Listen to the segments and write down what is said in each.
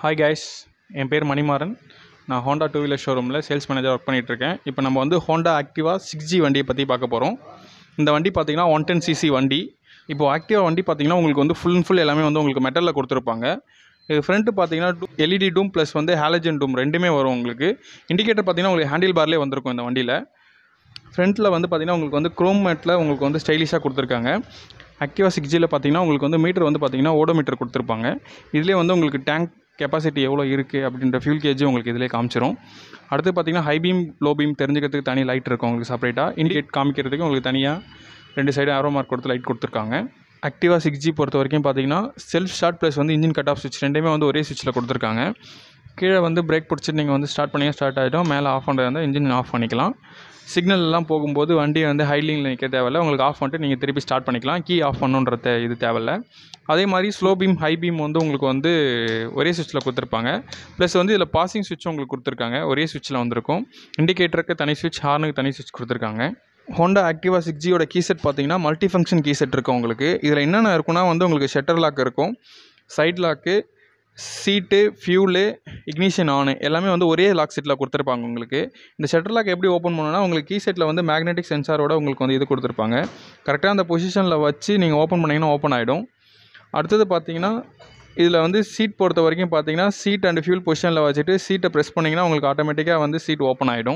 hi guys என் பேர் மணிமாறன் நான் Honda two wheeler ஷோரூமில் சேல்ஸ் மேனேஜர் ஒர்க் பண்ணிகிட்ருக்கேன் இப்போ நம்ம வந்து ஹோண்டா ஆக்டிவா சிக்ஸ் ஜி வண்டியை பற்றி பார்க்க போகிறோம் இந்த வண்டி பார்த்தீங்கன்னா ஒன் டென் சிசி வண்டி இப்போ ஆக்டிவா வண்டி பார்த்தீங்கன்னா உங்களுக்கு வந்து ஃபுல் அண்ட் ஃபுல் எல்லாமே வந்து உங்களுக்கு மெட்டலில் கொடுத்துருப்பாங்க இது ஃப்ரண்ட்டு பார்த்தீங்கன்னா எல்இடி டூம் ப்ளஸ் வந்து ஹாலஜன் டூம் ரெண்டுமே வரும் உங்களுக்கு இண்டிகேட்டர் பார்த்தீங்கன்னா உங்களுக்கு ஹேண்டில் பார்லேயே வந்திருக்கும் இந்த வண்டியில் ஃப்ரண்ட்டில் வந்து பார்த்தீங்கன்னா உங்களுக்கு வந்து க்ரோம் மேட்டில் உங்களுக்கு வந்து ஸ்டைலிஷாக கொடுத்துருக்காங்க ஆக்டிவா சிக்ஸ் ஜியில் பார்த்தீங்கன்னா உங்களுக்கு வந்து மீட்டர் வந்து பார்த்தீங்கன்னா ஓடோமீட்டர் கொடுத்துருப்பாங்க இதுலேயே வந்து உங்களுக்கு டேங்க் கெப்பாசிட்டி எவ்வளோ இருக்குது அப்படின்ற ஃபியூல் கேஜ் உங்களுக்கு இதிலே காமிச்சிரும் அடுத்து பார்த்தீங்கன்னா ஹை பீம் லோ பீம் தெரிஞ்சுக்கிறதுக்கு தனி லைட் இருக்கும் உங்களுக்கு செப்பரேட்டாக இண்டிகேட் காமிக்கிறதுக்கு உங்களுக்கு தனியாக ரெண்டு சைடு ஆரோ மார்க் கொடுத்து லைட் கொடுத்துருக்காங்க ஆக்டிவா சிக்ஸ் ஜி பொறுத்த வரைக்கும் பார்த்தீங்கன்னா செல்ஃப் ஸ்டார்ட் ப்ளஸ் வந்து இன்ஜின் கட் ஆஃப் சுவிட்ச் ரெண்டுமே வந்து ஒரே சுவிட்சில் கொடுத்துருக்காங்க கீழே வந்து பிரேக் பிடிச்சிட்டு நீங்கள் வந்து ஸ்டார்ட் பண்ணியே ஸ்டார்ட் ஆகிடும் மேலே ஆஃப் பண்ணுறது இருந்தால் இன்ஜின் ஆஃப் பண்ணிக்கலாம் சிக்னல் எல்லாம் போகும்போது வண்டியை வந்து ஹைலிங்கில் நிற்க தேவையில்ல உங்களுக்கு ஆஃப் பண்ணிட்டு நீங்கள் திருப்பி ஸ்டார்ட் பண்ணிக்கலாம் கீ ஆஃப் பண்ணுன்ற தே- இது தேவையில்ல அதே மாதிரி ஸ்லோ பீம் ஹை பீம் வந்து உங்களுக்கு வந்து ஒரே சுவிட்சில் கொடுத்துருப்பாங்க ப்ளஸ் வந்து இதில் பாசிங் சுவிட்சும் உங்களுக்கு கொடுத்துருக்காங்க ஒரே சுவிட்சில் வந்திருக்கும் இண்டிகேட்டருக்கு தனி சுவிட்ச் ஹார்னுக்கு தனி சுவிட்ச் கொடுத்துருக்காங்க ஹோண்டா ஆக்டிவா சிக்ஸ் ஜியோட கீசெட் பார்த்தீங்கன்னா மல்டி ஃபங்க்ஷன் கீசெட் இருக்கும் உங்களுக்கு இதில் என்னென்ன இருக்குன்னா வந்து உங்களுக்கு ஷட்டர் லாக் இருக்கும் side lock seat fuel ignition ஆனு எல்லாமே வந்து ஒரே லாக் செட்டில் கொடுத்துருப்பாங்க உங்களுக்கு இந்த ஷட்டர் லாக் எப்படி ஓப்பன் பண்ணணும்னா உங்களுக்கு கீ செட்டில் வந்து மேக்னெட்டிக் சென்சாரோட உங்களுக்கு வந்து இது கொடுத்துருப்பாங்க கரெக்டாக அந்த பொசிஷனில் வச்சு நீங்கள் ஓப்பன் பண்ணிங்கன்னா ஓப்பன் ஆகிடும் அடுத்தது பார்த்தீங்கன்னா இதில் வந்து சீட் பொறுத்த வரைக்கும் பார்த்தீங்கன்னா சீட் அண்ட் ஃபியூல் பொசிஷனில் வச்சுட்டு சீட்டை ப்ரெஸ் பண்ணிங்கன்னா உங்களுக்கு ஆட்டோமேட்டிக்காக வந்து சீட் ஓப்பன் ஆகிடும்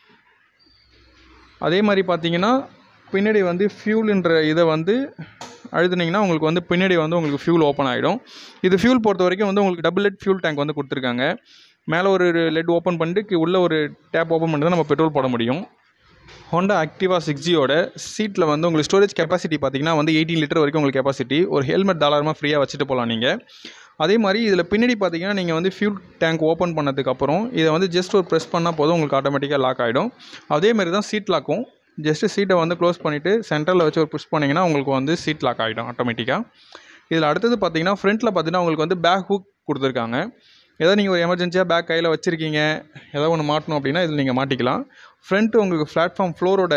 அதே மாதிரி பார்த்தீங்கன்னா பின்னாடி வந்து ஃபியூலுன்ற இதை வந்து அழுத்துனீங்கன்னா உங்களுக்கு வந்து பின்னாடி வந்து உங்களுக்கு ஃபியூல் ஓப்பன் ஆகிடும் இது ஃபியூல் பொறுத்த வரைக்கும் வந்து உங்களுக்கு டபுள் லெட் ஃபியூல் டேங்க் வந்து கொடுத்துருக்காங்க மேலே ஒரு லெட் ஓப்பன் பண்ணிட்டு கீ- உள்ள ஒரு டேப் ஓப்பன் பண்ணிட்டு தான் நம்ம பெட்ரோல் போட முடியும் ஹோண்டா ஆக்டிவா சிக்ஸ் ஜியோட சீட்டில் வந்து உங்களுக்கு ஸ்டோரேஜ் கெப்பாசிட்டி பார்த்தீங்கன்னா வந்து எயிட்டீன் லிட்டர் வரைக்கும் உங்களுக்கு கெப்பாசிட்டி ஒரு ஹெல்மெட் தாராளமாக ஃப்ரீயாக வச்சுட்டு போகலாம் நீங்கள் அதே மாதிரி இதில் பின்னாடி பார்த்தீங்கன்னா நீங்கள் வந்து ஃபியூல் டேங்க் ஓப்பன் பண்ணதுக்கப்புறம் இதை வந்து ஜஸ்ட் ஒரு ப்ரெஸ் பண்ணால் போதும் உங்களுக்கு ஆட்டோமேட்டிக்காக லாக் ஆகிடும் அதே மாதிரி தான் சீட் லாக்கும் ஜஸ்ட்டு சீட்டை வந்து க்ளோஸ் பண்ணிவிட்டு சென்டரில் வச்சு ஒரு புஷ் பண்ணிங்கன்னா உங்களுக்கு வந்து சீட் லாக் ஆகிடும் ஆட்டோமேட்டிக்காக இதில் அடுத்தது பார்த்தீங்கன்னா ஃப்ரண்ட்டில் பார்த்தீங்கன்னா உங்களுக்கு வந்து பேக் ஹூக் கொடுத்துருக்காங்க ஏதோ நீங்கள் ஒரு எமர்ஜென்சியாக பேக் கையில் வச்சுருக்கீங்க ஏதோ ஒன்று மாட்டணும் அப்படின்னா இதில் நீங்கள் மாட்டிக்கலாம் ஃப்ரண்ட்டு உங்களுக்கு பிளாட்ஃபார்ம் ஃப்ளோரோட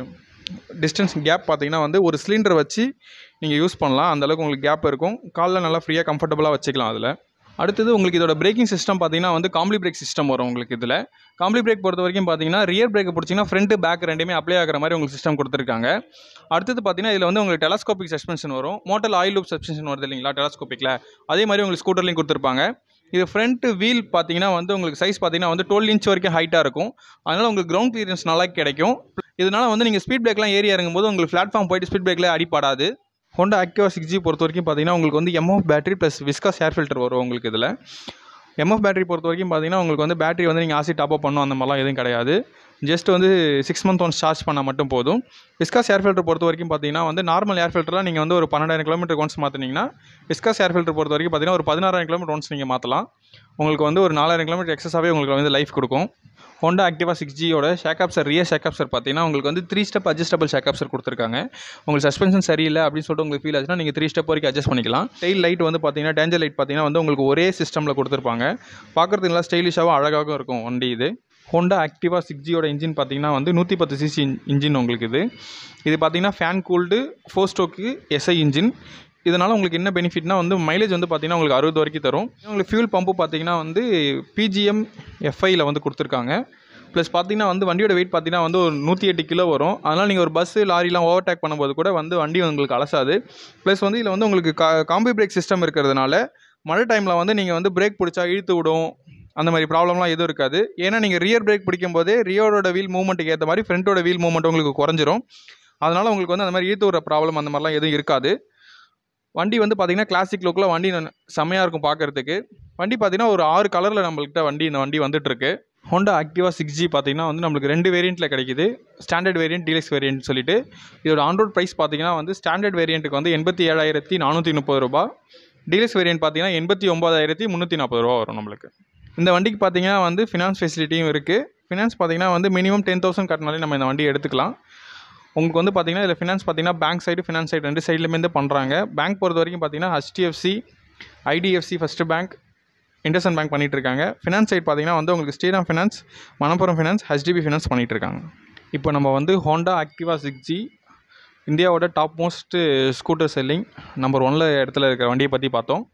டிஸ்டன்ஸ் கேப் பார்த்தீங்கன்னா வந்து ஒரு சிலிண்டர் வச்சு நீங்கள் யூஸ் பண்ணலாம் அந்த அளவுக்கு உங்களுக்கு கேப் இருக்கும் காலில் நல்லா ஃப்ரீயாக கம்ஃபர்டபுளாக வச்சுக்கலாம் அதில் அடுத்தது உங்களுக்கு இதோட பிரேக்கிங் சிஸ்டம் பார்த்தீங்கன்னா வந்து காம்ப்ளி பிரேக் சிஸ்டம் வரும் உங்களுக்கு இதில் காம்ப்ளி பிரேக் பொறுத்த வரைக்கும் பார்த்தீங்கன்னா ரியர் பிரேக்கை பிடிச்சிங்கன்னா ஃப்ரண்ட் பேக் ரெண்டுமே அப்ளை ஆகிற மாதிரி உங்களுக்கு சிஸ்டம் கொடுத்துருக்காங்க அடுத்தது பார்த்தீங்கன்னா இதில் வந்து உங்களுக்கு டெலஸ்கோபிக் சஸ்பென்ஷன் வரும் மோட்டல் ஆயில் லூப் சஸ்பென்ஷன் வருது இல்லைங்களா டெலஸ்கோபிக்கில் அதே மாதிரி உங்களுக்கு ஸ்கூட்டர்லையும் கொடுத்துருப்பாங்க இது ஃப்ரண்ட் வீல் பார்த்தீங்கன்னா வந்து உங்களுக்கு சைஸ் பார்த்தீங்கன்னா வந்து டுவெல் இன்ச் வரைக்கும் ஹைட்டாக இருக்கும் அதனால் உங்களுக்கு கிரவுண்ட் கிளியரன்ஸ் நல்லா கிடைக்கும் இதனால் வந்து நீங்கள் ஸ்பீட் பிரேக்லாம் ஏறி இறங்கும்போது உங்களுக்கு பிளாட்ஃபார்ம் போயிட்டு ஸ்பீட் பிரேக்கில் அடிப்படாது ஹோண்டா ஆக்டிவா சிக்ஸ் ஜி பொறுத்த வரைக்கும் பார்த்தீங்கன்னா உங்களுக்கு வந்து MF battery plus viscous air filter வரும் உங்களுக்கு இதில் எம்எஃப் பேட்டரி பொறுத்த வரைக்கும் பார்த்தீங்கன்னா உங்களுக்கு வந்து பேட்டரி வந்து நீங்கள் ஆசி டாப் அப் பண்ணணும் அந்த மாதிரிலாம் எதுவும் கிடையாது ஜஸ்ட் வந்து சிக்ஸ் மந்த் ஒன்ஸ் சார்ஜ் பண்ணால் மட்டும் போதும் விஸ்காஸ் ஏர் ஃபில்டர் பொறுத்த வரைக்கும் பார்த்தீங்கன்னா வந்து நார்மல் ஏர் ஃபில்டர்லாம் நீங்கள் வந்து ஒரு பன்னெண்டாயிரம் கிலோமீட்டர் ஒன்ஸ் மாற்றினீங்கன்னா விஸ்காஸ் ஏர் ஃபில்டர் பொறுத்த வரைக்கும் பார்த்தீங்கன்னா ஒரு பதினாறாயிரம் கிலோமீட்டர் ஒன்ஸ் நீங்கள் மாற்றலாம் உங்களுக்கு வந்து ஒரு நாலாயிரம் கிலோமீட்டர் எக்ஸஸாகவே உங்களுக்கு வந்து லைஃப் கொடுக்கும் ஹோண்டா ஆக்டிவா சிக்ஸ் ஜியோட ஷேக்காப்சர் ரியர் ஷேக்காப்சர் பார்த்தீங்கன்னா உங்களுக்கு வந்து த்ரீ ஸ்டெப் அட்ஜஸ்டபிள் ஷேக்காப்சர் கொடுத்துருக்காங்க உங்களுக்கு சஸ்பென்ஷன் சரியில்லை அப்படின்னு சொல்லிட்டு உங்களுக்கு ஃபீல் ஆச்சுன்னா நீங்கள் த்ரீ ஸ்டெப் வரைக்கும் அட்ஜஸ்ட் பண்ணிக்கலாம் டெயில் லைட் வந்து பார்த்தீங்கன்னா டேஞ்சர் லைட் பார்த்தீங்கன்னா வந்து உங்களுக்கு ஒரே சிஸ்டமில் கொடுத்துருப்பாங்க பார்க்குறதுக்கு நல்லா ஸ்டைலிஷாகவும் அழகாகவும் இருக்கும் வண்டி இது ஹோண்டா ஆக்டிவா சிக்ஸ் ஜியோட இன்ஜின் பார்த்தீங்கன்னா வந்து நூற்றி பத்து சிசி இன்ஜின் உங்களுக்கு இது இது பார்த்தீங்கன்னா fan cooled four stroke SI engine இதனால் உங்களுக்கு என்ன பெனிஃபிட்னா வந்து மைலேஜ் வந்து பார்த்தீங்கன்னா உங்களுக்கு அறுபது வரைக்கும் தரும் உங்களுக்கு ஃபியூல் பம்பு பார்த்தீங்கன்னா வந்து பிஜிஎம் எஃப்ஐயில் வந்து கொடுத்துருக்காங்க ப்ளஸ் பார்த்தீங்கன்னா வந்து வண்டியோட வெயிட் பார்த்தீங்கன்னா வந்து ஒரு நூற்றி எட்டு கிலோ வரும் அதனால் நீங்கள் ஒரு பஸ்ஸு லாரிலாம் ஓவர்டேக் பண்ணும்போது கூட வந்து வண்டி உங்களுக்கு அலசாது ப்ளஸ் வந்து இதில் வந்து உங்களுக்கு கா காம்பி பிரேக் சிஸ்டம் இருக்கிறதுனால மழை டைமில் வந்து நீங்கள் வந்து பிரேக் பிடிச்சா இழுத்து விடும் அந்த மாதிரி ப்ராப்ளம்லாம் எதுவும் இருக்காது ஏன்னா நீங்கள் ரியர் பிரேக் பிடிக்கும் போதே ரியோட வீல் மூவ்மெண்ட்டுக்கு ஏற்ற மாதிரி ஃப்ரண்ட்டோட வீல் மூவ்மெண்ட் உங்களுக்கு குறைஞ்சிரும் அதனால் உங்களுக்கு வந்து அந்த மாதிரி இழுத்து விடுற ப்ராப்ளம் அந்த மாதிரிலாம் எதுவும் இருக்காது வண்டி வந்து பார்த்தீங்கன்னா கிளாசிக் லுக்கில் வண்டி நன்- செமையாக இருக்கும் பார்க்கறதுக்கு வண்டி பார்த்தீங்கன்னா ஒரு ஆறு கலரில் நம்மள்கிட்ட வண்டி இந்த வண்டி வந்துட்டுருக்கு ஹோண்டா ஆக்டிவா சிக்ஸ் ஜி பார்த்தீங்கன்னா வந்து நம்மளுக்கு ரெண்டு வேரியண்ட்டில் கிடைக்குது ஸ்டாண்டர்ட் வேரியன்ட் டீலக்ஸ் வேரியன்ட் சொல்லிட்டு இதோட ஆன்ரோட் ப்ரைஸ் பார்த்தீங்கன்னா வந்து ஸ்டாண்டர்ட் வேரியண்ட்டுக்கு வந்து எண்பத்தி ஏழாயிரத்தி நானூற்றி முப்பது ரூபா டீலக்ஸ் வேரியன்ட் பார்த்தீங்கன்னா எண்பத்தி ஒம்பதாயிரத்தி முந்நூற்றி நாற்பது ரூபா வரும் நம்மளுக்கு இந்த வண்டிக்கு பார்த்தீங்கன்னா வந்து ஃபினான்ஸ் ஃபெசிலிட்டியும் இருக்குது ஃபினான்ஸ் பார்த்தீங்கன்னா வந்து மினிமம் டென் தௌசண்ட் கட்டினாலே நம்ம இந்த வண்டியை எடுத்துக்கலாம் உங்களுக்கு வந்து பார்த்தீங்கன்னா இதில் ஃபினான்ஸ் பார்த்தீங்கன்னா பேங்க் சைடு ஃபினான்ஸ் சைடு ரெண்டு சைட்லேயுமே பண்ணுறாங்க பேங்க் பொறுத்த வரைக்கும் பார்த்தீங்கன்னா HDFC IDFC first bank IndusInd bank பண்ணிட்டு இருக்காங்க ஃபினான்ஸ் சைடு பார்த்தீங்கன்னா வந்து உங்களுக்கு Shriram finance Manappuram finance HDB finance பண்ணிட்டு இருக்காங்க இப்போ நம்ம வந்து ஹோண்டா ஆக்டிவா சிக்ஸ் ஜி இந்தியாவோட top most scooter selling number ஒன்ல இடத்துல இருக்கிற வண்டியை பற்றி பார்த்தோம்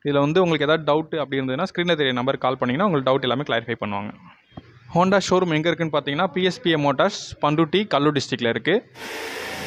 இதில் வந்து உங்களுக்கு ஏதாவது டவுட் அப்படி இருந்ததுன்னா ஸ்க்ரீனில் தெரிய நம்பருக்கு கால் பண்ணிங்கன்னா உங்களுக்கு டவுட் எல்லாமே கிளாரிஃபை பண்ணுவாங்க ஹோண்டா ஷோரூம் எங்கே இருக்குன்னு பார்த்தீங்கன்னா பிஎஸ்பிஏ மோட்டார்ஸ் பண்டுட்டி கல்லூர் டிஸ்ட்ரிக்டில் இருக்குது